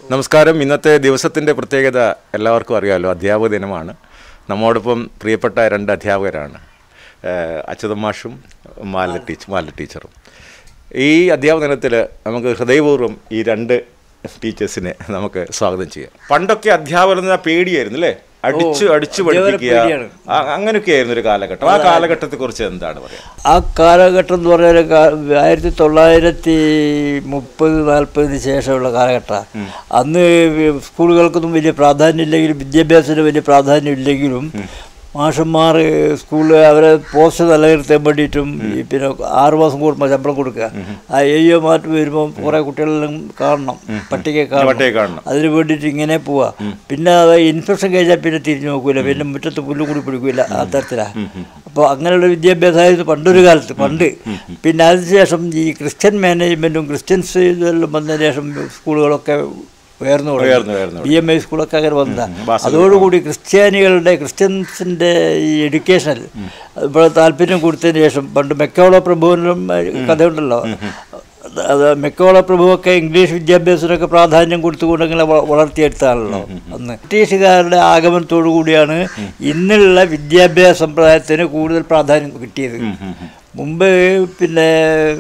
നമസ്കാരം ഇന്നത്തെ ദിവസത്തിൻ്റെ പ്രത്യേകത എല്ലാവർക്കും അറിയാമല്ലോ അധ്യാപക ദിനമാണ് നമ്മോടൊപ്പം പ്രിയപ്പെട്ട രണ്ട് അധ്യാപകരാണ് ഏഹ് അച്യുതൻ മാഷും മാല ടീച്ചർ മാല ടീച്ചറും ഈ അധ്യാപക ദിനത്തിൽ നമുക്ക് ഹൃദയപൂർവ്വം ഈ രണ്ട് ടീച്ചേഴ്സിനെ നമുക്ക് സ്വാഗതം ചെയ്യാം പണ്ടൊക്കെ അധ്യാപകർ എന്ന പേടിയായിരുന്നു അല്ലേ അടിച്ചു അടിച്ചു പഠിപ്പിക്കുക പേടിയാണ്. ആ- അങ്ങനെയൊക്കെ ആയിരുന്നു ഒരു കാലഘട്ടം ആ കാലഘട്ടത്തെക്കുറിച്ച് എന്താണ് പറയുക ആ കാലഘട്ടം എന്ന് പറഞ്ഞാൽ ആയിരത്തി തൊള്ളായിരത്തി മുപ്പത് നാൽപ്പതിന് ശേഷമുള്ള കാലഘട്ടമാണ് അന്ന് സ്കൂളുകൾക്കൊന്നും വലിയ പ്രാധാന്യം ഇല്ലെങ്കിലും വിദ്യാഭ്യാസത്തിന് വലിയ പ്രാധാന്യം ഇല്ലെങ്കിലും മാഷന്മാർ സ്കൂളിൽ അവരെ പോസ്റ്റ് നിലനിർത്താൻ വേണ്ടിയിട്ടും ഈ പിന്നെ ആറ് മാസം കൂടുമ്പോൾ ശമ്പളം കൊടുക്കുക ആ എയ്യോ മാറ്റം വരുമ്പോൾ കുറേ കുട്ടികളെല്ലാം കാണണം പട്ടിക കാണണം പട്ടിക കാണണം. അതിന് വേണ്ടിയിട്ട് ഇങ്ങനെ പോവാ പിന്നെ അത് ഇൻഫെക്ഷൻ കഴിഞ്ഞാൽ പിന്നെ തിരിഞ്ഞു നോക്കൂല പിന്നെ മുറ്റത്ത് പുല്ല് കൂടി പിടിക്കൂല ആ തരത്തിലാണ് അപ്പോൾ അങ്ങനെയുള്ള വിദ്യാഭ്യാസമായിരുന്നു പണ്ടൊരു കാലത്ത് പണ്ട് പിന്നെ അതിനുശേഷം ഈ ക്രിസ്ത്യൻ മാനേജ്മെൻറ്റും ക്രിസ്ത്യൻസ് ഇതെല്ലാം വന്നതിന് ശേഷം സ്കൂളുകളൊക്കെ ഉയർന്നു ഉയർന്നു, ഉയർന്നു. ബി എം ഐ സ്കൂളൊക്കെ അങ്ങനെ വന്നതാണ് ബാസൽ. അതോടുകൂടി ക്രിസ്ത്യാനികളുടെ ക്രിസ്ത്യൻസിൻ്റെ ഈ എഡ്യൂക്കേഷനിൽ ഇപ്പോൾ താല്പര്യം കൊടുത്തതിന് ശേഷം പണ്ട് മെക്കോള പ്രഭുവിനും കഥയുണ്ടല്ലോ അത് മെക്കോള പ്രഭുവൊക്കെ ഇംഗ്ലീഷ് വിദ്യാഭ്യാസത്തിനൊക്കെ പ്രാധാന്യം കൊടുത്തുകൊണ്ട് ഇങ്ങനെ വ- വളർത്തിയെടുത്താണല്ലോ അന്ന് ബ്രിട്ടീഷുകാരുടെ ആഗമനത്തോടു കൂടിയാണ് ഇന്നുള്ള വിദ്യാഭ്യാസ സമ്പ്രദായത്തിന് കൂടുതൽ പ്രാധാന്യം കിട്ടിയത് മുമ്പ് പിന്നെ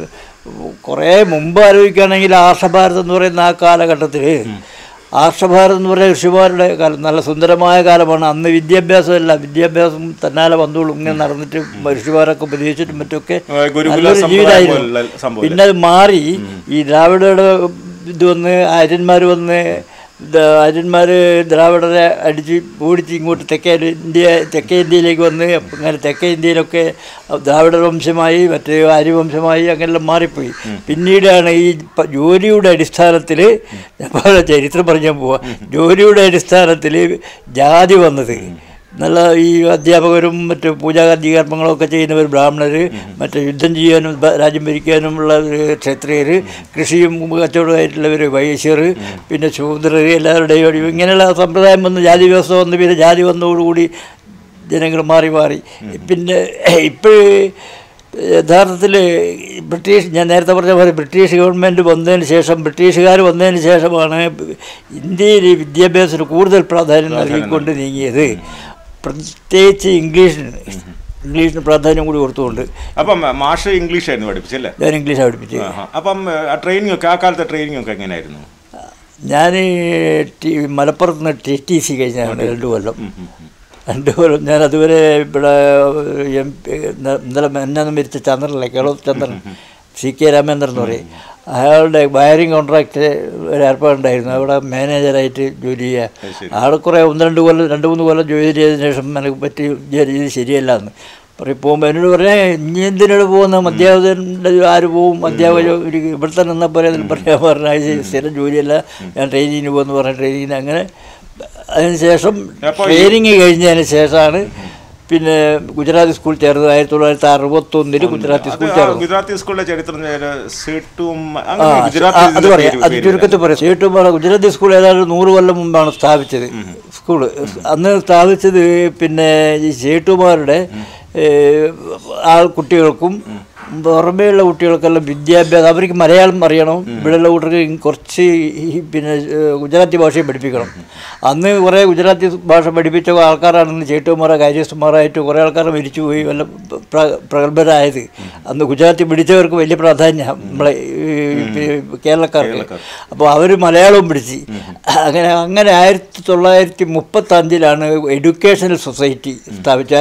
കുറേ മുമ്പ് ആലോചിക്കുകയാണെങ്കിൽ ആർഷഭാരതം എന്ന് പറയുന്ന ആ കാലഘട്ടത്തിൽ ആർഷഭാരതം എന്ന് പറയുന്ന ഋഷിമാരുടെ കാലം നല്ല സുന്ദരമായ കാലമാണ് അന്ന് വിദ്യാഭ്യാസമല്ല വിദ്യാഭ്യാസം തന്നാലെ വന്നോളും ഇങ്ങനെ നടന്നിട്ട് ഋഷിമാരൊക്കെ ഉപദേശിച്ചിട്ടും മറ്റൊക്കെ ഏഹ് ഗുരുകുല നല്ലൊരു സമ്പ്രദായം ജീവിതമായിരുന്നു പോലുള്ള സംഭവം പിന്നെ അത് മാറി ഈ ദ്രാവിഡയുടെ ഇത് വന്ന് ആര്യന്മാർ വന്ന് ദ- ആര്യന്മാർ ദ്രാവിഡരെ അടിച്ച് ഓടിച്ച് ഇങ്ങോട്ട് തെക്കേ ഇന്ത്യ തെക്കേ ഇന്ത്യയിലേക്ക് വന്ന് അങ്ങനെ തെക്കേ ഇന്ത്യയിലൊക്കെ ദ്രാവിഡ വംശമായി മറ്റേ ആര്യവംശമായി അങ്ങനെല്ലാം മാറിപ്പോയി പിന്നീടാണ് ഈ പ- ജോലിയുടെ അടിസ്ഥാനത്തിൽ ഞാൻ പറഞ്ഞ ചരിത്രം പറഞ്ഞാൽ പോവാ ജോലിയുടെ അടിസ്ഥാനത്തിൽ ജാതി വന്നത് നല്ല ഈ അധ്യാപകരും മറ്റ് പൂജാഗാന്ധി കർമ്മങ്ങളൊക്കെ ചെയ്യുന്നവർ ബ്രാഹ്മണർ മറ്റ് യുദ്ധം ചെയ്യാനും ഭ- രാജ്യം ഭരിക്കാനുമുള്ള ക്ഷത്രിയർ കൃഷിയും കച്ചവടമായിട്ടുള്ളവർ വൈശ്യർ പിന്നെ ശൂദ്രർ എല്ലാവരുടെയും ഒരു ഇങ്ങനെയുള്ള സമ്പ്രദായം വന്ന് ജാതി വ്യവസ്ഥ വന്ന് പിന്നെ ജാതി വന്നതോടുകൂടി ജനങ്ങൾ മാറി മാറി പിന്നെ ഇപ്പോൾ യഥാർത്ഥത്തിൽ ബ്രിട്ടീഷ് ഞാൻ നേരത്തെ പറഞ്ഞ പോലെ ബ്രിട്ടീഷ് ഗവൺമെൻറ് വന്നതിന് ശേഷം ബ്രിട്ടീഷുകാർ വന്നതിന് ശേഷമാണ് ഇന്ത്യയിൽ ഈ വിദ്യാഭ്യാസത്തിന് കൂടുതൽ പ്രാധാന്യം നൽകിക്കൊണ്ട് നീങ്ങിയത് പ്രത്യേകിച്ച് ഇംഗ്ലീഷിന് ഇംഗ്ലീഷിന് പ്രാധാന്യം കൂടി കൊടുത്തുകൊണ്ട് അപ്പം മാഷ് ഇംഗ്ലീഷ് ആയിരുന്നു പഠിപ്പിച്ചല്ലേ ഞാൻ ഇംഗ്ലീഷ് പഠിപ്പിച്ചത് ആഹാ. അപ്പം ആ ട്രെയിനിങ് ഒക്കെ ആ കാലത്തെ ട്രെയിനിങ് ഒക്കെ എങ്ങനെയായിരുന്നു ഞാൻ ടി മലപ്പുറത്ത് നിന്ന് ടി ടി സി കഴിഞ്ഞാണ് രണ്ട് കൊല്ലം രണ്ട് കൊല്ലം ഞാൻ അതുവരെ ഇവിടെ എം പി ഇന്നലെ എന്നെ മരിച്ച ചന്ദ്രനല്ലേ കേരള ചന്ദ്രൻ സി കെ രാമേന്ദ്രൻ എന്ന് പറയും അയാളുടെ വയറിംഗ് കോൺട്രാക്റ്റ് ഒരു ഏർപ്പാടുണ്ടായിരുന്നു അവിടെ മാനേജറായിട്ട് ജോലി ചെയ്യുക ആൾ കുറേ ഒന്ന് രണ്ട് കൊല്ലം രണ്ട് മൂന്ന് കൊല്ലം ജോലി ചെയ്തതിന് ശേഷം എനിക്ക് പറ്റി ഇത് ശരിയല്ല എന്ന് പറയും പോകുമ്പോൾ എന്നോട് പറഞ്ഞാൽ ഇനി എന്തിനോട് പോകുന്ന അധ്യാപകൻ്റെ ആര് പോവും അധ്യാപക ജോലി ഇവിടെ തന്നെ നിന്നാൽ പോലെ അതിന് പറയാൻ പറഞ്ഞാൽ ഇത് സ്ഥിരം ജോലിയല്ല ഞാൻ ട്രെയിനിങ്ങിന് പോകുന്നു പറഞ്ഞ ട്രെയിനിങ്ങിന് അങ്ങനെ അതിനുശേഷം അപ്പോൾ ഈ- ട്രെയിനിങ് കഴിഞ്ഞതിന് ശേഷമാണ് പിന്നെ ഗുജറാത്തി സ്കൂൾ ചേർന്നത് ആയിരത്തി തൊള്ളായിരത്തി അറുപത്തൊന്നിൽ ഗുജറാത്തി അത് സ്കൂൾ ആ ചേർന്നു ഗുജറാത്തി സ്കൂളിലെ ചരിത്രം സീട്ടും ആ, അങ്ങനെ ആ, ഗുജറാത്തി അത് ഇതിന്റെ പറയാം പേര് അത് പേര് ചുരുക്കത്തിൽ പറയാം ചേട്ടുപാറ ഗുജറാത്തി സ്കൂൾ ഏതാണ്ട് നൂറ് കൊല്ലം മുമ്പാണ് സ്ഥാപിച്ചത് സ്കൂള് അന്ന് സ്ഥാപിച്ചത് പിന്നെ ഈ ചേട്ടുമാരുടെ ആൾ കുട്ടികൾക്കും പുറമേയുള്ള കുട്ടികൾക്കെല്ലാം വിദ്യാഭ്യാസം അവർക്ക് മലയാളം അറിയണം ഇവിടെയുള്ള കുട്ടികൾക്ക് കുറച്ച് ഈ പിന്നെ ഏഹ്, ഗുജറാത്തി ഭാഷയും പഠിപ്പിക്കണം അന്ന് കുറേ ഗുജറാത്തി ഭാഷ പഠിപ്പിച്ച ആൾക്കാരാണ് ചേട്ടുമാറ കാര്യസ്ഥന്മാരായിട്ട് കുറേ ആൾക്കാർ മരിച്ചുപോയി വല്ല പ്ര- പ്രഗത്ഭരായത് അന്ന് ഗുജറാത്തി പിടിച്ചവർക്ക് വലിയ പ്രാധാന്യം നമ്മളെ ഈ കേരളക്കാർക്ക് അപ്പോൾ അവർ മലയാളവും പിടിച്ച് അങ്ങനെ അങ്ങനെ ആയിരത്തി തൊള്ളായിരത്തി മുപ്പത്തഞ്ചിലാണ് എഡ്യൂക്കേഷണൽ സൊസൈറ്റി സ്ഥാപിച്ച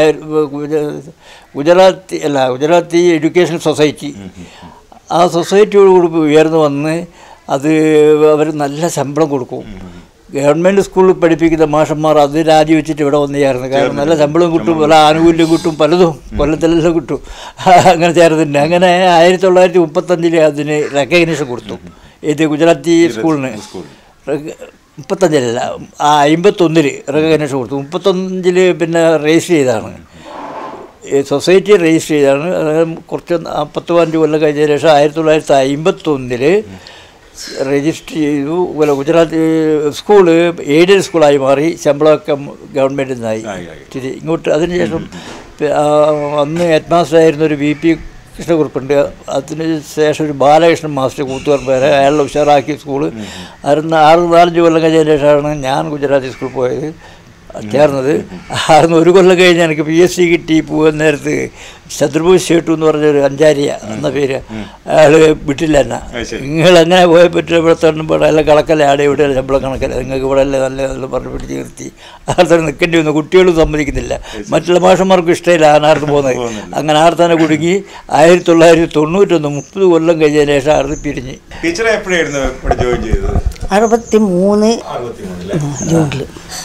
ഗുജറാത്തി അല്ല ഗുജറാത്തി എഡ്യൂക്കേഷണൽ സൊസൈറ്റി ആ സൊസൈറ്റിയോടുകൂടി ഉയർന്നു വന്ന് അത് അവർ നല്ല ശമ്പളം കൊടുക്കും ഗവൺമെൻറ് സ്കൂളിൽ പഠിപ്പിക്കുന്ന മാഷന്മാർ അത് രാജിവെച്ചിട്ട് ഇവിടെ വന്ന് ചേർന്ന് കാരണം നല്ല ശമ്പളം കിട്ടും പല ആനുകൂല്യം കിട്ടും പലതും കൊല്ലത്തിലെല്ലാം കിട്ടും അങ്ങനെ ചേർന്നിട്ടുണ്ട് അങ്ങനെ ആയിരത്തി തൊള്ളായിരത്തി മുപ്പത്തഞ്ചിൽ അതിന് റെക്കഗ്നേഷൻ കൊടുത്തു ഇത് ഗുജറാത്തി സ്കൂളിന് മുപ്പത്തഞ്ചിലല്ല ആ അമ്പത്തൊന്നിൽ റെക്കഗ്നേഷൻ കൊടുത്തു മുപ്പത്തഞ്ചിൽ പിന്നെ രജിസ്റ്റർ ചെയ്തതാണ് ഈ സൊസൈറ്റി രജിസ്റ്റർ ചെയ്താണ് അതായത് കുറച്ച് നാ- പത്ത് പതിനഞ്ച് കൊല്ലം കഴിഞ്ഞ ശേഷം ആയിരത്തി തൊള്ളായിരത്തി അമ്പത്തൊന്നിൽ രജിസ്റ്റർ ചെയ്തു അല്ല, ഗുജറാത്ത് സ്കൂള് എയ്ഡഡ് സ്കൂളായി മാറി ശമ്പളമൊക്കെ ഗവൺമെൻറ്റിൽ നിന്നായി ആയി, ആയി. ഇച്ചിരി ഇങ്ങോട്ട് അതിനുശേഷം പി- ആ, അന്ന് ഹെഡ് മാസ്റ്റർ ആയിരുന്ന ഒരു വി പി കൃഷ്ണകുറുപ്പുണ്ട് അതിന് ശേഷം ഒരു ബാലകൃഷ്ണൻ മാസ്റ്റർ കൂത്തുപറമ്പ് വരെ അയാളെ ഉഷാറാക്കി സ്കൂള് ആറ് ആറ് നാലഞ്ച് കൊല്ലം കഴിഞ്ഞതിന് ശേഷമാണ് ഞാൻ ഗുജറാത്തി സ്കൂളിൽ പോയത് ചേർന്നത് അന്ന് ഒരു കൊല്ലം കഴിഞ്ഞ് എനിക്ക് പി എസ് സി കിട്ടി പോകുന്ന നേരത്ത് ശത്രുഭൂഷ് ഷേട്ടു എന്ന് പറഞ്ഞൊരു അഞ്ചാരിയ എന്ന പേര് അയാൾ വിട്ടില്ല എന്നെ നിങ്ങൾ എങ്ങനെ പോയ പറ്റില്ല ഇവിടെ തണ്ണുമ്പോൾ എല്ലാം കളക്കല്ല ആടെ ഇവിടെ ശമ്പളം കണക്കല്ല നിങ്ങൾക്ക് ഇവിടെ അല്ലേ നല്ല നല്ല പറഞ്ഞ് പിടിച്ച് നിർത്തി ആർത്തന്നെ നിൽക്കേണ്ടി വന്നു കുട്ടികളും സമ്മതിക്കുന്നില്ല മറ്റുള്ള മാഷന്മാർക്കും ഇഷ്ടമില്ല ആനാർത്ത് പോകുന്നത് അങ്ങനെ ആർത്തന്നെ കുടുങ്ങി ആയിരത്തി തൊള്ളായിരത്തി തൊണ്ണൂറ്റൊന്ന് മുപ്പത് കൊല്ലം കഴിഞ്ഞതിന് ശേഷം ആർത്ത് പിരിഞ്ഞ് ടീച്ചറെ എപ്പോഴായിരുന്നു ഇവിടെ ജോയിൻ ചെയ്തത് അറുപത്തി മൂന്ന് അറുപത്തിമൂന്നിലെ ജൂണിൽ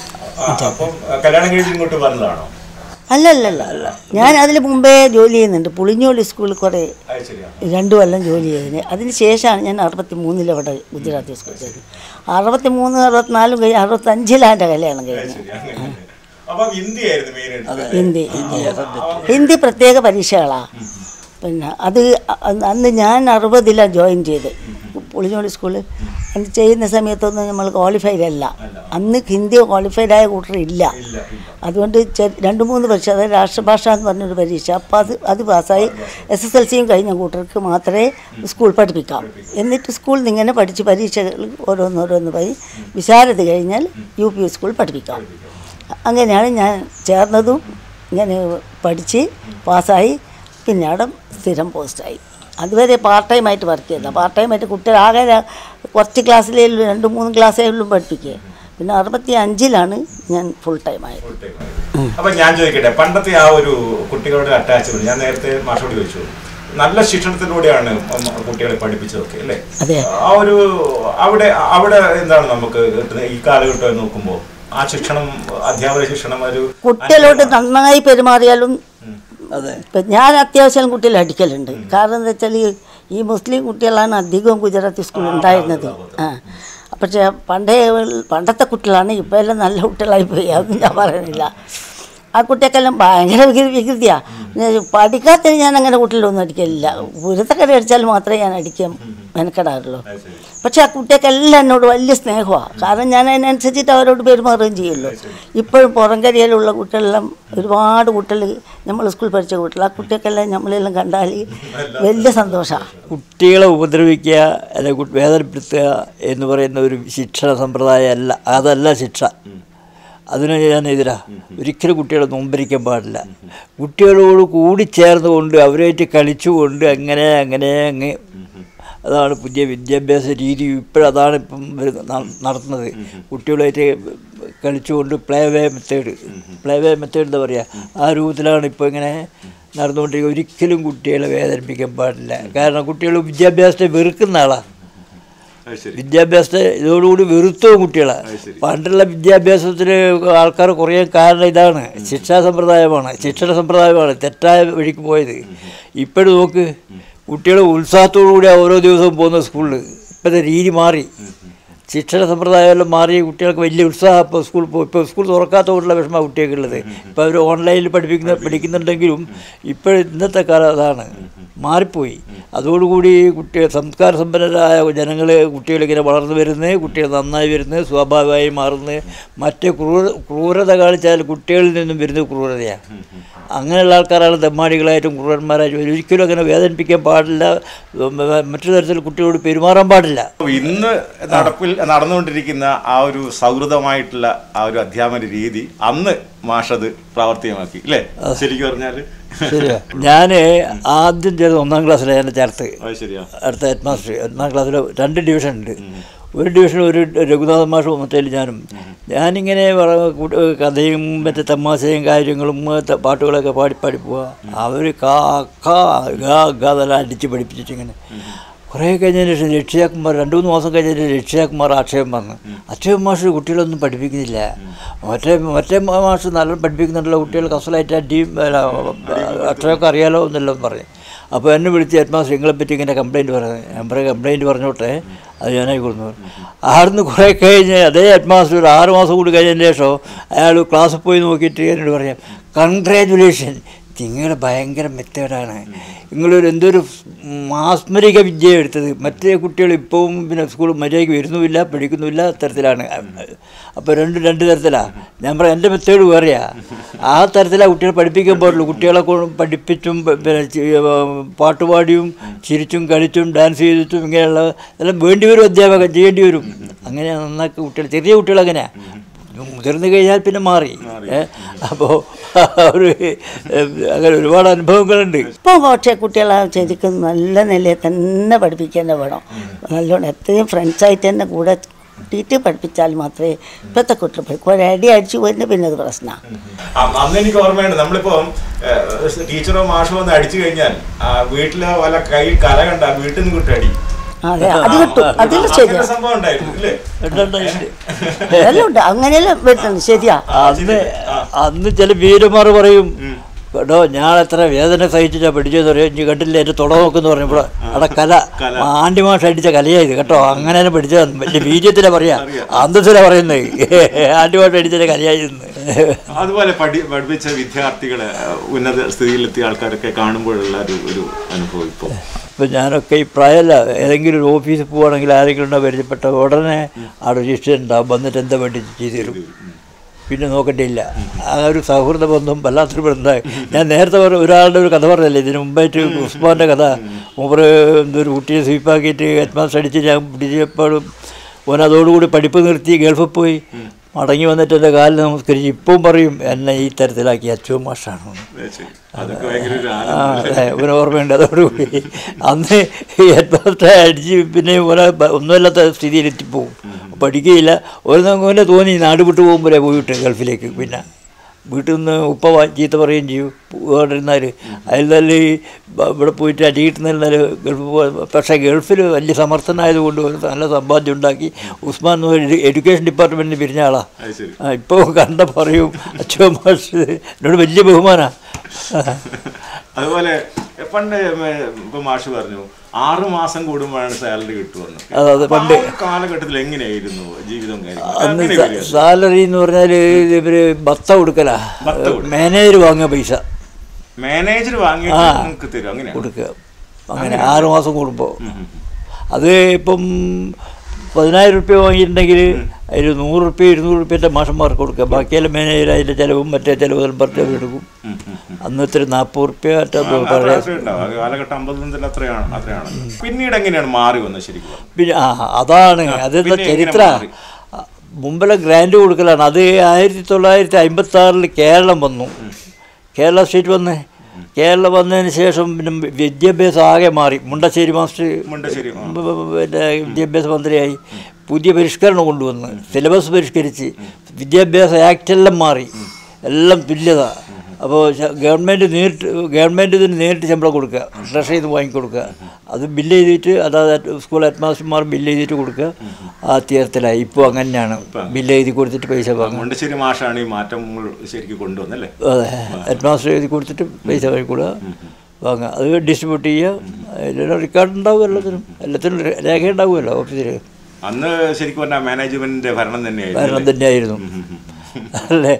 അപ്പം കല്യാണം കഴിഞ്ഞ് ഇങ്ങോട്ട് വന്നതാണോ അല്ല അല്ല അല്ല അല്ല ഞാൻ അതിന് മുമ്പേ ജോലി ചെയ്യുന്നുണ്ട് പുളിഞ്ഞോളി സ്കൂളിൽ കുറേ അത് ശരിയാ രണ്ടു കൊല്ലം ജോലി ചെയ്തതിന് അതിന് ശേഷമാണ് ഞാൻ അറുപത്തി മൂന്നിൽ അവിടെ ഗുജറാത്തി സ്കൂളിൽ ചെയ്തത് അറുപത്തി മൂന്ന് അറുപത്തിനാലും കഴിഞ്ഞ് അറുപത്തഞ്ചിലാണ് എൻ്റെ കല്യാണം കഴിഞ്ഞത് ശരി അങ്ങനെ അപ്പം ഹിന്ദി ആയിരുന്നു മെയിൻ ഹിന്ദി ഹിന്ദി പ്രത്യേക പരീക്ഷകളാണ് പിന്നെ അത് അ- അന്ന് ഞാൻ അറുപതിലാണ് ജോയിൻ ചെയ്ത് പുളിഞ്ഞോളി സ്കൂളിൽ അന്ന് ചെയ്യുന്ന സമയത്തൊന്നും നമ്മൾ ക്വാളിഫൈഡ് അല്ല അന്ന് ഹിന്ദി ക്വാളിഫൈഡ് ആയ കൂട്ടർ ഇല്ല അതുകൊണ്ട് ചെ- രണ്ട് മൂന്ന് പരീക്ഷ അതായത് രാഷ്ട്രഭാഷ എന്ന് പറഞ്ഞൊരു പരീക്ഷ അപ്പോൾ അത് അത് പാസ്സായി എസ് എസ് എൽ സിയും കഴിഞ്ഞ കൂട്ടർക്ക് മാത്രമേ സ്കൂൾ പഠിപ്പിക്കാം എന്നിട്ട് സ്കൂളിൽ നിന്ന് ഇങ്ങനെ പഠിച്ച് പരീക്ഷകൾ ഓരോന്നോരോന്ന് പോയി വിശാരത കഴിഞ്ഞാൽ യു പി സ്കൂൾ പഠിപ്പിക്കാം അങ്ങനെയാണ് ഞാൻ ചേർന്നതും ഇങ്ങനെ പഠിച്ച് പാസ്സായി പിന്നെ അവിടെ സ്ഥിരം പോസ്റ്റായി അതുവരെ പാർട്ട് ടൈം ആയിട്ട് വർക്ക് ചെയ്ത പാർട്ട് ടൈം ആയിട്ട് കുട്ടികൾ ആകെ ര- കുറച്ച് ക്ലാസ്സിലേ ഉള്ളൂ രണ്ട് മൂന്ന് ക്ലാസ്സേ ഉള്ളൂ പഠിപ്പിക്കുക പിന്നെ അറുപത്തി അഞ്ചിലാണ് ഞാൻ ഫുൾ ടൈം ആയത് അപ്പൊ ഞാൻ ചോദിക്കട്ടെ പണ്ടത്തെ ആ ഒരു കുട്ടികളുടെ അറ്റാച്ച്മെന്റ് ഞാൻ നേരത്തെ മാഷോട് ചോദിച്ചു നല്ല ശിക്ഷണത്തിലൂടെയാണ് ഉം കുട്ടികളെ പഠിപ്പിച്ചതൊക്കെ അല്ലേ അതെ. ആ ഒരു അവിടെ അവിടെ എന്താണ് നമുക്ക് കിട്ടുന്നത് ഈ കാലഘട്ടം നോക്കുമ്പോൾ ആ ശിക്ഷണം അധ്യാപക ശിക്ഷണം ഒരു കുട്ടികളോട് നന്നായി പെരുമാറിയാലും അതെ ഇപ്പം ഞാൻ അത്യാവശ്യം കുട്ടികളെ അടിക്കലുണ്ട് കാരണം എന്താ വെച്ചാൽ ഈ മുസ്ലിം കുട്ടികളാണ് അധികവും ഗുജറാത്തി സ്കൂളിൽ ഉണ്ടായിരുന്നത് ആ പക്ഷേ പണ്ടേ പണ്ടത്തെ കുട്ടികളാണ് ഇപ്പോൾ എല്ലാം നല്ല കുട്ടികളായി പോയി അതൊന്നും ഞാൻ പറയുന്നില്ല ആ കുട്ടിയൊക്കെല്ലാം ഭയങ്കര വികൃ വികൃതിയാണ് പഠിക്കാത്തതിന് ഞാൻ അങ്ങനെ കുട്ടികളൊന്നും അടിക്കലില്ല ഗുരുത്തക്കടി അടിച്ചാൽ മാത്രമേ ഞാൻ അടിക്കാൻ മെനക്കെടാറുള്ളൂ പക്ഷേ ആ കുട്ടിയൊക്കെല്ലാം എന്നോട് വലിയ സ്നേഹമാണ് കാരണം ഞാൻ അതിനനുസരിച്ചിട്ട് അവരോട് പെരുമാറുകയും ചെയ്യുള്ളൂ ഇപ്പോഴും പുറംകരിയിലുള്ള കുട്ടികളെല്ലാം ഒരുപാട് കുട്ടികൾ നമ്മൾ സ്കൂളിൽ പഠിച്ച കുട്ടികൾ ആ കുട്ടിയൊക്കെല്ലാം നമ്മളെല്ലാം കണ്ടാൽ വലിയ സന്തോഷമാണ് കുട്ടികളെ ഉപദ്രവിക്കുക അല്ലെങ്കിൽ കു- വേദനപ്പെടുത്തുക എന്ന് പറയുന്ന ഒരു ശിക്ഷണ സമ്പ്രദായം അല്ല അതല്ല ശിക്ഷ അതിന് ഞാൻ എതിരാ ഒരിക്കലും കുട്ടികളെ നോമ്പരിക്കാൻ പാടില്ല കുട്ടികളോട് കൂടി ചേർന്നുകൊണ്ട് അവരായിട്ട് കളിച്ചുകൊണ്ട് അങ്ങനെ അങ്ങനെ അങ്ങ് അതാണ് പുതിയ വിദ്യാഭ്യാസ രീതി ഇപ്പോഴതാണ് ഇപ്പം വരുന്ന- ന- നടത്തുന്നത് കുട്ടികളായിട്ട് കളിച്ചുകൊണ്ട് play way method play way method എന്താ പറയുക ആ രൂപത്തിലാണ് ഇപ്പോൾ ഇങ്ങനെ നടന്നുകൊണ്ടിരിക്കുക ഒരിക്കലും കുട്ടികളെ വേദനിപ്പിക്കാൻ പാടില്ല കാരണം കുട്ടികൾ വിദ്യാഭ്യാസത്തെ വെറുക്കുന്ന ആളാണ് വിദ്യാഭ്യാസത്തെ ഇതോടുകൂടി വെറുത്തോ കുട്ടികളെ പണ്ടുള്ള വിദ്യാഭ്യാസത്തിന് ആൾക്കാർ കുറയാൻ കാരണം ഇതാണ് ശിക്ഷാ സമ്പ്രദായമാണ് ശിക്ഷണ സമ്പ്രദായമാണ് തെറ്റായ വഴിക്ക് പോയത് ഇപ്പോഴും നോക്ക് കുട്ടികൾ ഉത്സാഹത്തോടു കൂടി ഓരോ ദിവസവും പോകുന്ന സ്കൂളിൽ ഇപ്പോഴത്തെ രീതി മാറി ശിക്ഷണ സമ്പ്രദായമെല്ലാം മാറി കുട്ടികൾക്ക് വലിയ ഉത്സാഹം ഇപ്പോൾ സ്കൂൾ ഇപ്പോൾ ഇപ്പോൾ സ്കൂൾ തുറക്കാത്തതുകൊണ്ടുള്ള വിഷമമാണ് കുട്ടികൾക്കുള്ളത് ഇപ്പോൾ അവർ ഓൺലൈനിൽ പഠിപ്പിക്കുന്ന പഠിക്കുന്നുണ്ടെങ്കിലും ഇപ്പോൾ ഇന്നത്തെ കാലം അതാണ് മാറിപ്പോയി അതോടുകൂടി കുട്ടി സംസ്കാര സമ്പന്നരായ ജനങ്ങൾ കുട്ടികളിങ്ങനെ വളർന്നു വരുന്നത് കുട്ടികൾ നന്നായി വരുന്നത് സ്വാഭാവികമായി മാറുന്നത് മറ്റ് ക്രൂര ക്രൂരത കാണിച്ചാൽ കുട്ടികളിൽ നിന്നും വരുന്നത് ക്രൂരതയാണ് അങ്ങനെയുള്ള ആൾക്കാരാണ് തെമ്മാടികളായിട്ടും ക്രൂരന്മാരായിട്ടും ഒരിക്കലും അങ്ങനെ വേദനിപ്പിക്കാൻ പാടില്ല മറ്റൊരു തരത്തിൽ കുട്ടികളോട് പെരുമാറാൻ പാടില്ല ഇന്ന് നടപ്പിൽ നടന്നുകൊണ്ടിരിക്കുന്ന ആ ഒരു സൗഹൃദമായിട്ടുള്ള ആ ഒരു അധ്യാപന രീതി അന്ന് മാഷത് പ്രാവർത്തികമാക്കി അല്ലേ ശരിക്കും പറഞ്ഞാല് ശരിയാ ഞാൻ ആദ്യം ചെയ്തത് ഒന്നാം ക്ലാസ്സിലാണ് ഞാൻ ചേർത്ത് അത് ശരിയാ അടുത്ത ഹെഡ് മാസ്റ്റർ ഒന്നാം ക്ലാസ്സിൽ രണ്ട് ഡിവിഷൻ ഉണ്ട് ഒരു ഡിവിഷനിൽ ഒരു രഘുനാഥ മാഷും മറ്റേ ഞാനും ഞാനിങ്ങനെ പറ- കൂട്ട- കഥയും മറ്റേ തമാശയും കാര്യങ്ങളും ത- പാട്ടുകളൊക്കെ പാടി പാടി പോവുക അവർ കാ കാ ഗാ ഗാ അതെല്ലാം അടിച്ച് പഠിപ്പിച്ചിട്ട് ഇങ്ങനെ കുറേ കഴിഞ്ഞതിന് ശേഷം രക്ഷിതാക്കന്മാർ രണ്ട് മൂന്ന് മാസം കഴിഞ്ഞതിന് രക്ഷിതാക്കന്മാർ ആക്ഷേപം വന്നു അക്ഷേപം മാഷ് കുട്ടികളൊന്നും പഠിപ്പിക്കുന്നില്ല മറ്റേ മറ്റേ മാഷ് നല്ല പഠിപ്പിക്കുന്നുണ്ടല്ലോ കുട്ടികൾ കസലായിട്ട് അടിയും അക്ഷരമൊക്കെ അറിയാലോ എന്നെല്ലാം പറഞ്ഞു അപ്പോൾ എന്നെ വിളിച്ച് ഹെഡ് മാസ്റ്റർ നിങ്ങളെ പറ്റി ഇങ്ങനെ കംപ്ലയിൻറ്റ് പറയുന്നത് ഞാൻ പറയാം കംപ്ലയിൻറ്റ് പറഞ്ഞോട്ടെ അത് ഞാനായി കൊടുത്തു ആടുന്ന് കുറേ കഴിഞ്ഞ് അതേ ഹെഡ് മാസ്റ്റർ ഒരു ആറ് മാസം കൂടി കഴിഞ്ഞതിന് ശേഷം അയാൾ ക്ലാസ്സിൽ പോയി നോക്കിയിട്ട് എന്നോട് പറയാം കൺഗ്രാജുലേഷൻ നിങ്ങളുടെ ഭയങ്കര മെത്തേഡാണ് നിങ്ങളൊരു എന്തൊരു മാസ്മരിക വിദ്യ എടുത്തത് മറ്റേ കുട്ടികൾ ഇപ്പവും പിന്നെ സ്കൂൾ മര്യാദയ്ക്ക് വരുന്നുമില്ല പഠിക്കുന്നുമില്ല തരത്തിലാണ് അപ്പോൾ രണ്ട് രണ്ട് തരത്തിലാണ് ഞാൻ പറയാം എൻ്റെ മെത്തേഡ് വേറെയാ ആ തരത്തിലാണ് കുട്ടികളെ പഠിപ്പിക്കാൻ പാടുള്ളൂ കുട്ടികളെ കൊണ്ട് പഠിപ്പിച്ചും പ- പിന്നെ ചി- ആ, പാട്ടുപാടിയും ചിരിച്ചും കളിച്ചും ഡാൻസ് ചെയ്തിട്ടും ഇങ്ങനെയുള്ള എല്ലാം വേണ്ടി വരും അധ്യാപകൻ ചെയ്യേണ്ടി വരും അങ്ങനെ നന്നാക്കി കുട്ടികൾ ചെറിയ കുട്ടികൾ അങ്ങനെയാണ് മുതിർന്നു കഴിഞ്ഞാൽ പിന്നെ മാറി അപ്പോൾ ഒരു അങ്ങനെ ഒരുപാട് അനുഭവങ്ങളുണ്ട് ഇപ്പോൾ പക്ഷേ കുട്ടികളെ ശരിക്കും നല്ല നിലയിൽ തന്നെ പഠിപ്പിക്കാൻ വേണം നല്ലോണം എത്രയും ഫ്രണ്ട്സായിട്ട് തന്നെ കൂടെ കൂട്ടിയിട്ട് പഠിപ്പിച്ചാൽ മാത്രമേ ഇപ്പോഴത്തെ കുട്ടികൾ പഠിക്കും ഒരടി അടിച്ചു പോയിട്ട് പിന്നെ അത് പ്രശ്നമാണ് അ- അന്ന് എനിക്ക് ഓർമ്മയുണ്ട് നമ്മളിപ്പോ ഏഹ്, ടീച്ചറോ മാഷോ ഒന്ന് അടിച്ചു കഴിഞ്ഞാൽ ആ, വീട്ടിലെ വല്ല കൈ കല കണ്ട വീട്ടിൽ നിന്ന് കിട്ടും അടി അതെ അത് കിട്ടും അതിൽ അങ്ങനെ ശരിയാ സംഭവം ഉണ്ടായിരുന്നു ഇല്ലേ എല്ലാം ഉണ്ട് അങ്ങനെയെല്ലാം വരുന്നുണ്ട് ശരിയാ അന്ന് അന്ന് ചില വീരന്മാർ പറയും കേട്ടോ ഞാൻ എത്ര വേദന സഹിച്ചിട്ടാ പഠിച്ചതെന്ന് പറയും ഇനി കണ്ടില്ല എൻ്റെ തുട നോക്കെന്ന് പറഞ്ഞപ്പോൾ അവിടെ കല ആണ്ടി മാഷ് അടിച്ച കലയായത് കേട്ടോ അങ്ങനെ തന്നെ പഠിച്ചത് വലിയ ബീജത്തിലാണ് പറയാ അന്തസ്സിലാണ് പറയുന്നത് ആണ്ടി മാഷ് അടിച്ച കലയായിരുന്നു അതുപോലെ പഠി പഠിപ്പിച്ച വിദ്യാർത്ഥികളെ ഏഹ്, ഉന്നത സ്ഥിതിയിലെത്തിയ ആൾക്കാരൊക്കെ കാണുമ്പോഴുള്ള ഒരു ഒരു അനുഭവം ഇപ്പോൾ ഇപ്പം ഞാനൊക്കെ ഈ പ്രായമല്ല ഏതെങ്കിലും ഒരു ഓഫീസിൽ പോവുകയാണെങ്കിൽ ആരെങ്കിലും ഉണ്ടോ പരിചയപ്പെട്ട ഉടനെ അവിടെ രജിസ്റ്റർ ഉണ്ടാവും വന്നിട്ട് എന്താ വേണ്ടി ചെയ്തു തരും പിന്നെ നോക്കണ്ടില്ല ആ ഒരു സൗഹൃദ ബന്ധം വല്ലാത്തൊരു ബന്ധമായി ഞാൻ നേരത്തെ പറഞ്ഞ ഒരാളുടെ ഒരു കഥ പറഞ്ഞല്ലേ ഇതിന് മുമ്പായിട്ട് ഉസ്മാൻ്റെ കഥ മൂപ്പർ എന്തൊരു കുട്ടിയെ സ്വീപ്പാക്കിയിട്ട് ഹെഡ് മാസ്റ്റർ അടിച്ച് ഞാൻ പിടിച്ചപ്പോഴും ഓൻ അതോടുകൂടി പഠിപ്പ് നിർത്തി ഗൾഫിൽ പോയി മടങ്ങി വന്നിട്ട് എൻ്റെ കാലിൽ നമസ്കരിച്ച് ഇപ്പം പറയും എന്നെ ഈ തരത്തിലാക്കി അച്ചു മാഷാണ് അതൊക്കെ ഭയങ്കര ഒരു ആ, ആനന്ദം അതെ, ഒരു ഓർമ്മയുണ്ട് അതോടുകൂടി അന്ന് ഹെഡ് മാസ്റ്റർ അടിച്ച് പിന്നെ ഓരോ ബ- ഒന്നുമില്ലാത്ത സ്ഥിതിയിലെത്തിപ്പോവും പഠിക്കുകയില്ല ഒരു അങ്ങനെ തോന്നി നാട് വിട്ടു പോകുമ്പോഴേ പോയിട്ട് ഗൾഫിലേക്ക് പിന്നെ വീട്ടിൽ നിന്ന് ഉപ്പ വാ- ചീത്ത പറയുകയും ചെയ്യും പോകാണ്ടിരുന്നാൽ അതിൽ നല്ല ഈ ബ- ഇവിടെ പോയിട്ട് അടി കിട്ടുന്നതിൽ ഗൾഫിൽ പോ പക്ഷേ ഗൾഫിൽ വലിയ സമർത്ഥനായതുകൊണ്ട് ഒരു നല്ല സമ്പാദ്യം ഉണ്ടാക്കി ഉസ്മാൻ എന്ന് പറഞ്ഞ എഡ്യൂക്കേഷൻ ഡിപ്പാർട്ട്മെൻറ്റിൽ പിരിഞ്ഞ ആളാണ് അത് ശരി ഇപ്പോൾ കണ്ട പറയും അച്ഛൻ മാഷ് എന്നോട് വലിയ ബഹുമാനമാണ് അതുപോലെ എ, പണ്ട് മേ- ഇപ്പൊ മാഷ് പറഞ്ഞു ആറു മാസം കൂടുമ്പോഴാണ് സാലറി കിട്ടുമെന്ന് അതെ, അതെ, അപ്പൊ ആ പണ്ട്. ഒരു കാലഘട്ടത്തിൽ എങ്ങനെയായിരുന്നു ജീവിതം കാര്യങ്ങൾ അന്ന് അങ്ങനെ സ- വരിക? സാലറി എന്ന് പറഞ്ഞാൽ ഇവര് ബത്ത കൊടുക്കലാ ബത്ത കൊടുക്കൽ. മാനേജർ വാങ്ങിയ പൈസ മാനേജർ വാങ്ങിയിട്ട് നിങ്ങൾക്ക് തരും അങ്ങനെയാണ് കൊടുക്കുക അങ്ങനെ ആറ് മാസം കൂടുമ്പോൾ അത് ഇപ്പം പതിനായിരം റുപ്യ വാങ്ങിയിട്ടുണ്ടെങ്കിൽ അതിൽ നൂറ് റുപ്യ ഇരുന്നൂറ് റുപ്യൻ്റെ മാഷന്മാർക്ക് കൊടുക്കുക ബാക്കിയെല്ലാം മാനേജർ അതിൻ്റെ ചിലവും മറ്റേ ചിലവും പറഞ്ഞ് എടുക്കും അന്ന് ഇത്ര നാൽപ്പത് റുപ്യ ആ, അത്ര പറയാം അത്രയും ഉണ്ടാവും. അത് കാലഘട്ടം അമ്പതിൽ അത്രയാണ് അത്രയാണ് പിന്നീട് എങ്ങനെയാണ് മാറി വന്നത് ശരിക്കും പിന്നെ ആ അതാണ് അതെന്താ പിന്നെ എങ്ങനെ ചരിത്ര മാറി? മുമ്പിലെ ഗ്രാൻഡ് കൊടുക്കലാണ് അത് ആയിരത്തി തൊള്ളായിരത്തി അമ്പത്തി ആറിൽ കേരളം വന്നു കേരള സ്റ്റേറ്റ് വന്ന് കേരളം വന്നതിന് ശേഷം പിന്നെ വിദ്യാഭ്യാസം ആകെ മാറി മുണ്ടശ്ശേരി മാസ്റ്റർ മുണ്ടശ്ശേരി, ആ. ബ- ബ- പിന്നെ വിദ്യാഭ്യാസ മന്ത്രിയായി പുതിയ പരിഷ്കരണം കൊണ്ടുവന്ന് സിലബസ് പരിഷ്കരിച്ച് വിദ്യാഭ്യാസ ആക്ടെല്ലാം മാറി എല്ലാം തുല്യത അപ്പോൾ ഗവൺമെൻറ് നേരിട്ട് ഗവൺമെൻറ് ഇതിന് നേരിട്ട് ശമ്പളം കൊടുക്കുക ട്രഷറിയിൽ നിന്ന് വാങ്ങിക്കൊടുക്കുക അത് ബില്ല് ചെയ്തിട്ട് അതായത് സ്കൂൾ ഹെഡ്മാസ്റ്റർമാർ ബില്ല് ചെയ്തിട്ട് കൊടുക്കുക ആ തീരത്തിലായി ഇപ്പോൾ അങ്ങനെയാണ് ബില്ല് എഴുതി കൊടുത്തിട്ട് പൈസ വാങ്ങുക മുണ്ടശ്ശേരി മാഷാണ് ഈ മാറ്റങ്ങൾ ശരിക്കും കൊണ്ടുവന്നല്ലേ അതെ ഹെഡ്മാസ്റ്റർ എഴുതി കൊടുത്തിട്ട് പൈസ വാങ്ങിക്കൊടുക്കുക വാങ്ങുക അത് ഡിസ്ട്രിബ്യൂട്ട് ചെയ്യുക അതിലെല്ലാം റെക്കോർഡ് ഉണ്ടാവും എല്ലാത്തിനും എല്ലാത്തിനും രേ- രേഖ ഉണ്ടാവുമല്ലോ ഓഫീസിൽ അന്ന് ശരിക്കും പറഞ്ഞാൽ മാനേജ്മെന്റിന്റെ ഭരണം തന്നെയായിരുന്നു ഭരണം അല്ലേ? തന്നെയായിരുന്നു അല്ലേ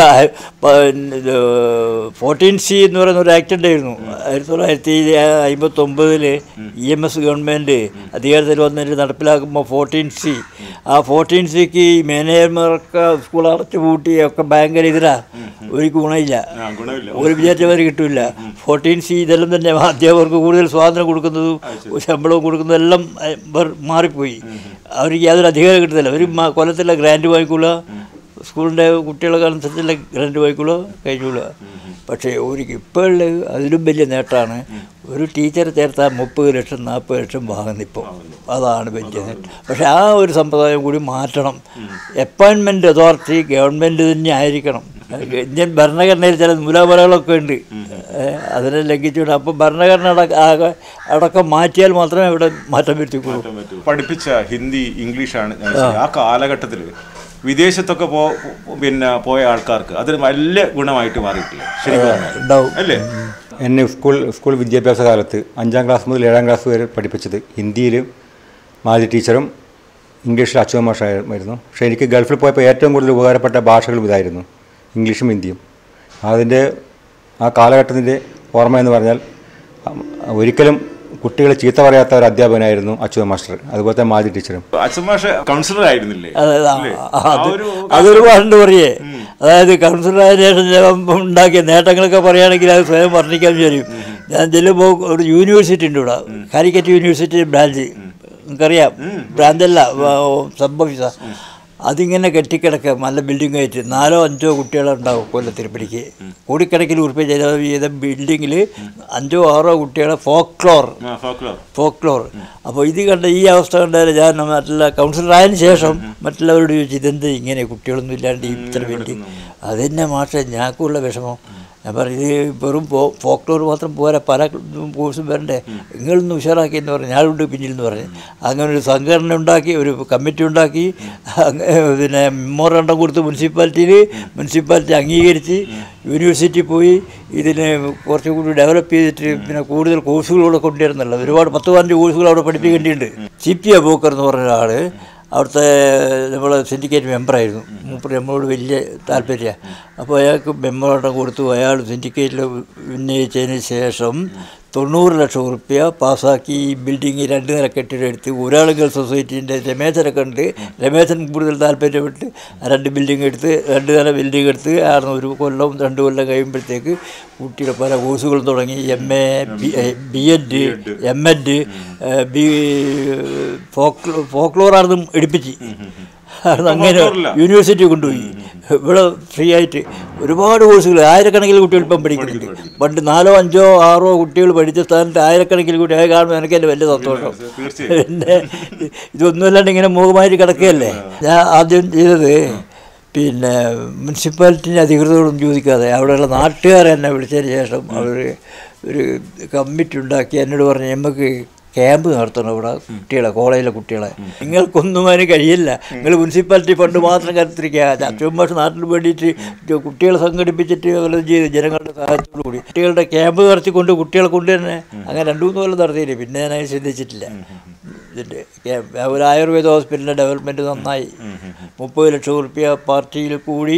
ഫോർട്ടീൻ സി എന്ന് പറയുന്ന ഒരു ആക്ട് ഉണ്ടായിരുന്നു ആയിരത്തി തൊള്ളായിരത്തി അമ്പത്തൊമ്പതിൽ ഇ എം എസ് ഗവൺമെൻറ് അധികാരത്തിൽ വന്നിട്ട് നടപ്പിലാക്കുമ്പോൾ ഫോർട്ടീൻ സി ആ ഫോർട്ടീൻ സിക്ക് ഈ മാനേജർമാർക്ക് സ്കൂൾ അടച്ചു പൂട്ടി ഒക്കെ ഭയങ്കര ഇതിലാ ഒരു ഗുണമില്ല ആ, ഗുണമില്ല ഒരു വിചാരിച്ചവർ കിട്ടില്ല ഫോർട്ടീൻ സി ഇതെല്ലാം തന്നെ അധ്യാപകർക്ക് കൂടുതൽ സ്വാതന്ത്ര്യം കൊടുക്കുന്നതും ശമ്പളവും കൊടുക്കുന്നതും എല്ലാം അഹ്, വർ- മാറിപ്പോയി അവർക്ക് യാതൊരു അധികാരം കിട്ടുന്നില്ല ഒരു മ- കൊല്ലത്തിലെ ഗ്രാൻഡ് വാങ്ങിക്കൂല സ്കൂളിൻ്റെ കുട്ടികളൊക്കെ അനുസരിച്ചുള്ള ഗ്രാൻഡ് വാങ്ങിക്കൂല കഴിഞ്ഞൂല പക്ഷേ ഒരു ഇപ്പോഴുള്ള അതിലും വലിയ നേട്ടമാണ് ഒരു ടീച്ചറെ ചേർത്താൽ മുപ്പത് ലക്ഷം നാൽപ്പത് ലക്ഷം വാങ്ങുന്നു ഇപ്പോൾ അതാണ് വലിയ നേട്ടം പക്ഷേ ആ ഒരു സമ്പ്രദായം കൂടി മാറ്റണം അപ്പോയിൻമെൻറ്റ് അതോറിറ്റി ഗവൺമെൻറ് തന്നെ ആയിരിക്കണം ഇന്ത്യൻ ഭരണഘടനയിൽ ചില മൂലാപലകളൊക്കെ ഉണ്ട് ഏ, അതിനെ ലംഘിച്ചുകൊണ്ട് അപ്പോൾ ഭരണഘടന അടക്ക ആകെ അടക്കം മാറ്റിയാൽ മാത്രമേ ഇവിടെ മാറ്റം വരുത്തിക്കുള്ളൂ പഠിപ്പിച്ച ഹിന്ദി ഇംഗ്ലീഷാണ് ഞാൻ ചോദിച്ചത്. ആ കാലഘട്ടത്തിൽ വിദേശത്തൊക്കെ പോ പിന്നെ പോയ ആൾക്കാർക്ക് അതൊരു വലിയ ഗുണമായിട്ട് മാറിയിട്ടില്ല ശരിക്കും പറഞ്ഞാൽ. ഉണ്ടാവും അല്ലേ എന്നെ സ്കൂൾ സ്കൂൾ വിദ്യാഭ്യാസ കാലത്ത് അഞ്ചാം ക്ലാസ് മുതൽ ഏഴാം ക്ലാസ് വരെ പഠിപ്പിച്ചത് ഹിന്ദിയിൽ മാതി ടീച്ചറും ഇംഗ്ലീഷിൽ അച്യുത മാഷായിരുന്നു പക്ഷേ എനിക്ക് ഗൾഫിൽ പോയപ്പോൾ ഏറ്റവും കൂടുതൽ ഉപകാരപ്പെട്ട ഭാഷകളും ഇതായിരുന്നു ഇംഗ്ലീഷും ഹിന്ദിയും അതിൻ്റെ ആ കാലഘട്ടത്തിൻ്റെ ഓർമ്മ എന്ന് പറഞ്ഞാൽ അം, ഒരിക്കലും കുട്ടികളെ ചീത്ത പറയാത്ത ഒരു അധ്യാപകനായിരുന്നു അച്യുത മാസ്റ്റർ അതുപോലെ തന്നെ മാജി ടീച്ചറും അച്ഛന്മാഷ് കൗൺസിലർ ആയിരുന്നില്ലേ അതായത് ആ- അല്ലേ? ആ- ആ അത് ഒരു അതൊരുപാടുണ്ട് പറയേ അതായത് കൗൺസിലറായ ശേഷം ഞാൻ ഉണ്ടാക്കിയ നേട്ടങ്ങളൊക്കെ പറയുകയാണെങ്കിൽ അത് സ്വയം വർണ്ണിക്കാൻ വിചാരിക്കും ഞാൻ ചെല്ലുമ്പോൾ ഒരു യൂണിവേഴ്സിറ്റി ഉണ്ട് ഇവിടെ കാലിക്കറ്റ് യൂണിവേഴ്സിറ്റി ബ്രാഞ്ച് നിങ്ങൾക്കറിയാം ബ്രാഞ്ചല്ല സബ് ഓഫീസാ അതിങ്ങനെ കെട്ടിക്കിടക്കുക നല്ല ബിൽഡിംഗ് ആയിട്ട് നാലോ അഞ്ചോ കുട്ടികളുണ്ടാവും കൊല്ലത്തിൽ പിടിക്ക് കോടിക്കണക്കിന് ഉറുപ്പ്യ ചെയ്ത ചെയ്ത ബിൽഡിങ്ങിൽ അഞ്ചോ ആറോ കുട്ടികളെ ഫോക്ലോർ ആ, folklore. ഫോക്ലോർ അപ്പോൾ ഇത് കണ്ട ഈ അവസ്ഥ കണ്ടാൽ ഞാൻ മറ്റുള്ള കൗൺസിലർ ആയതിനു ശേഷം മറ്റുള്ളവരോട് ചോദിച്ചു ഇതെന്ത് ഇങ്ങനെ കുട്ടികളൊന്നും ഇല്ലാണ്ട് ഈ ഇത്ര വേണ്ടി അതെന്നെ മാഷെ ഞാക്കുള്ള വിഷമം ഞാൻ പറഞ്ഞു ഇത് വെറും ഫോ ഫോക്ലോർ മാത്രം പോരാ പല കോഴ്സും വരണ്ടേ നിങ്ങളൊന്ന് ഉഷാറാക്കി എന്ന് പറഞ്ഞു ഞാനുണ്ട് പിന്നിൽ എന്ന് പറഞ്ഞു അങ്ങനെ ഒരു സംഘടന ഉണ്ടാക്കി ഒരു കമ്മിറ്റി ഉണ്ടാക്കി അങ്ങ് പിന്നെ മെമ്മോറണ്ടം കൊടുത്ത് മുനിസിപ്പാലിറ്റിയിൽ മുനിസിപ്പാലിറ്റി അംഗീകരിച്ച് യൂണിവേഴ്സിറ്റി പോയി ഇതിനെ കുറച്ചും കൂടി ഡെവലപ്പ് ചെയ്തിട്ട് പിന്നെ കൂടുതൽ കോഴ്സുകളൂടെ കൊണ്ടുവരുന്നുള്ളത് ഒരുപാട് പത്ത് പതിനഞ്ച് കോഴ്സുകൾ അവിടെ പഠിപ്പിക്കേണ്ടിയുണ്ട് സി പി അബൂക്കർ എന്ന് പറഞ്ഞ ഒരാൾ അവിടുത്തെ നമ്മൾ സിൻഡിക്കേറ്റ് മെമ്പറായിരുന്നു മൂപ്പർ നമ്മളോട് വലിയ താല്പര്യമാണ് അപ്പോൾ അയാൾക്ക് മെമ്മോറണ്ടം കൊടുത്തു അയാൾ സിൻഡിക്കേറ്റിൽ ഉന്നയിച്ചതിന് ശേഷം തൊണ്ണൂറ് ലക്ഷം ഉറുപ്പ്യ പാസ്സാക്കി ഈ ബിൽഡിങ് രണ്ട് നില കെട്ടിടം എടുത്ത് ഒരാളുകൾ സൊസൈറ്റീൻ്റെ രമേശനെ കണ്ട് രമേശൻ കൂടുതൽ താല്പര്യപ്പെട്ട് ആ രണ്ട് ബിൽഡിംഗ് എടുത്ത് രണ്ട് നില ബിൽഡിംഗ് എടുത്ത് ആയിരുന്നു ഒരു കൊല്ലം രണ്ട് കൊല്ലം കഴിയുമ്പോഴത്തേക്ക് കുട്ടിയുടെ പല കോഴ്സുകളും തുടങ്ങി M A B Ed M Ed B folklore ഫോക്ലോറാർന്നും എടുപ്പിച്ച് അത് അങ്ങനെ ഫോക്ലോറില്ല. യൂണിവേഴ്സിറ്റി കൊണ്ടുപോയി ഇവിടെ ഫ്രീ ആയിട്ട് ഒരുപാട് കോഴ്സുകൾ ആയിരക്കണക്കിന് കുട്ടികൾ ഇപ്പം പഠിക്കുന്നുണ്ട് പണ്ട് നാലോ അഞ്ചോ ആറോ കുട്ടികൾ പഠിച്ച സ്ഥാനത്ത് ആയിരക്കണക്കിന് കുട്ടി അത് കാണുമ്പോൾ എനിക്ക് എൻ്റെ വലിയ സന്തോഷം തീർച്ചയായും. പിന്നെ ഇതൊന്നുമല്ലാണ്ട് ഇങ്ങനെ മുഖമായിട്ട് കിടക്കുകയല്ലേ ഞാൻ ആദ്യം ചെയ്തത് പിന്നെ മുനിസിപ്പാലിറ്റിൻ്റെ അധികൃതരോടൊന്നും ചോദിക്കാതെ അവിടെയുള്ള നാട്ടുകാരെ എന്നെ വിളിച്ചതിന് ശേഷം അവർ ഒരു കമ്മിറ്റി ഉണ്ടാക്കി എന്നോട് പറഞ്ഞു നമുക്ക് ക്യാമ്പ് നടത്തണം ഇവിടെ കുട്ടികളെ കോളേജിലെ കുട്ടികളെ നിങ്ങൾക്കൊന്നും അതിന് കഴിയില്ല നിങ്ങൾ മുനിസിപ്പാലിറ്റി ഫണ്ട് മാത്രം കരുത്തിരിക്കുക അച്ഛൻ ഭാഷ നാട്ടിൽ വേണ്ടിയിട്ട് ഇത് കുട്ടികളെ സംഘടിപ്പിച്ചിട്ട് വല്ലതും ചെയ്ത് ജനങ്ങളുടെ സഹായത്തോടു കൂടി കുട്ടികളുടെ ക്യാമ്പ് നടത്തിക്കൊണ്ട് കുട്ടികളെ കൊണ്ട് തന്നെ അങ്ങനെ രണ്ടു മൂന്ന് കൊല്ലം നടത്തിയില്ല പിന്നെ ഞാൻ അത് ചിന്തിച്ചിട്ടില്ല ഇതിൻ്റെ ക്യാമ്പ് ഒരു ആയുർവേദ ഹോസ്പിറ്റലിൻ്റെ ഡെവലപ്മെൻറ്റ് നന്നായി മുപ്പത് ലക്ഷം റുപ്യ പാർട്ടിയിൽ കൂടി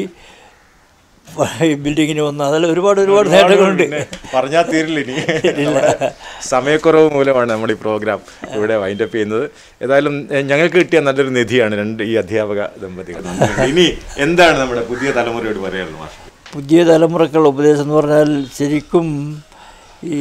ഈ ബിൽഡിങ്ങിന് വന്നു അതെല്ലാം ഒരുപാട് ഒരുപാട് നേട്ടങ്ങളുണ്ട് പറഞ്ഞാൽ തീരില്ല ഇനി നമ്മുടെ സമയക്കുറവ് മൂലമാണ് നമ്മൾ ഈ പ്രോഗ്രാം ഇവിടെ വൈൻഡപ്പ് ചെയ്യുന്നത് ഏതായാലും എഹ്, ഞങ്ങൾക്ക് കിട്ടിയ നല്ലൊരു നിധിയാണ് രണ്ട് ഈ അധ്യാപക ദമ്പതികൾ ഇനി എന്താണ് നമ്മുടെ പുതിയ തലമുറയോട് പറയാനുള്ളത് മാഷ് പുതിയ തലമുറക്കുള്ള ഉപദേശം എന്ന് പറഞ്ഞാൽ ശരിക്കും ഈ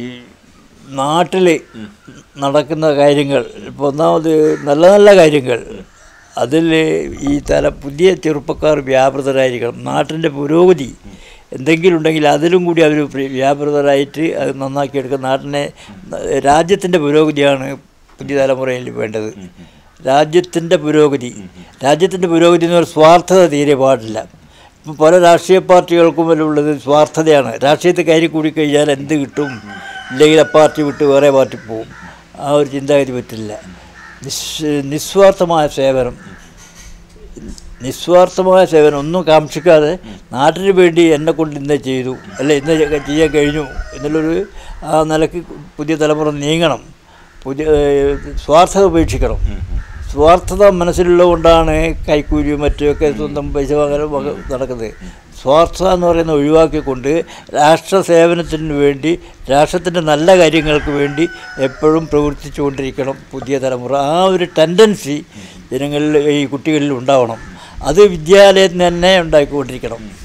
നാട്ടിൽ നടക്കുന്ന കാര്യങ്ങൾ ഇപ്പോൾ ഒന്നാമത് നല്ല നല്ല കാര്യങ്ങൾ അതിൽ ഈ തല പുതിയ ചെറുപ്പക്കാർ വ്യാപൃതരായിരിക്കണം നാട്ടിൻ്റെ പുരോഗതി എന്തെങ്കിലും ഉണ്ടെങ്കിൽ അതിലും കൂടി അവർ വ്യാപൃതരായിട്ട് അത് നന്നാക്കിയെടുക്കുക നാട്ടിനെ രാജ്യത്തിൻ്റെ പുരോഗതിയാണ് പുതിയ തലമുറയിൽ വേണ്ടത് രാജ്യത്തിൻ്റെ പുരോഗതി രാജ്യത്തിൻ്റെ പുരോഗതി എന്ന് പറഞ്ഞാൽ സ്വാർത്ഥത തീരെ പാടില്ല ഇപ്പം പല രാഷ്ട്രീയ പാർട്ടികൾക്കും എല്ലാം ഉള്ളത് സ്വാർത്ഥതയാണ് രാഷ്ട്രീയത്തിൽ കയറി കൂടി കഴിഞ്ഞാൽ എന്ത് കിട്ടും ഇല്ലെങ്കിൽ ആ പാർട്ടി വിട്ട് വേറെ പാർട്ടി പോകും ആ ഒരു ചിന്താഗതി പറ്റില്ല നിസ് നിസ്വാർത്ഥമായ സേവനം നിസ്വാർത്ഥമായ സേവനം ഒന്നും കാക്ഷിക്കാതെ നാട്ടിന് വേണ്ടി എന്നെ കൊണ്ട് ഇന്ന് ചെയ്തു അല്ല ഇന്ന് ചെയ്യാൻ കഴിഞ്ഞു എന്നുള്ളൊരു ആ നിലക്ക് പുതിയ തലമുറ നീങ്ങണം പുതിയ ഏഹ്, സ്വാർത്ഥത ഉപേക്ഷിക്കണം സ്വാർത്ഥത മനസ്സിലുള്ളതുകൊണ്ടാണ് കൈക്കൂലിയും മറ്റുമൊക്കെ സ്വന്തം പൈസ വാങ്ങാനും ഒക്കെ നടക്കുന്നത് സ്വാർത്ഥത എന്ന് പറയുന്നത് ഒഴിവാക്കിക്കൊണ്ട് രാഷ്ട്ര സേവനത്തിന് വേണ്ടി രാഷ്ട്രത്തിൻ്റെ നല്ല കാര്യങ്ങൾക്ക് വേണ്ടി എപ്പോഴും പ്രവർത്തിച്ചുകൊണ്ടിരിക്കണം പുതിയ തലമുറ ആ ഒരു ടെൻഡൻസി ജനങ്ങളിൽ ഈ കുട്ടികളിൽ ഉണ്ടാവണം അത് വിദ്യാലയത്തിൽ തന്നെ ഉണ്ടാക്കിക്കൊണ്ടിരിക്കണം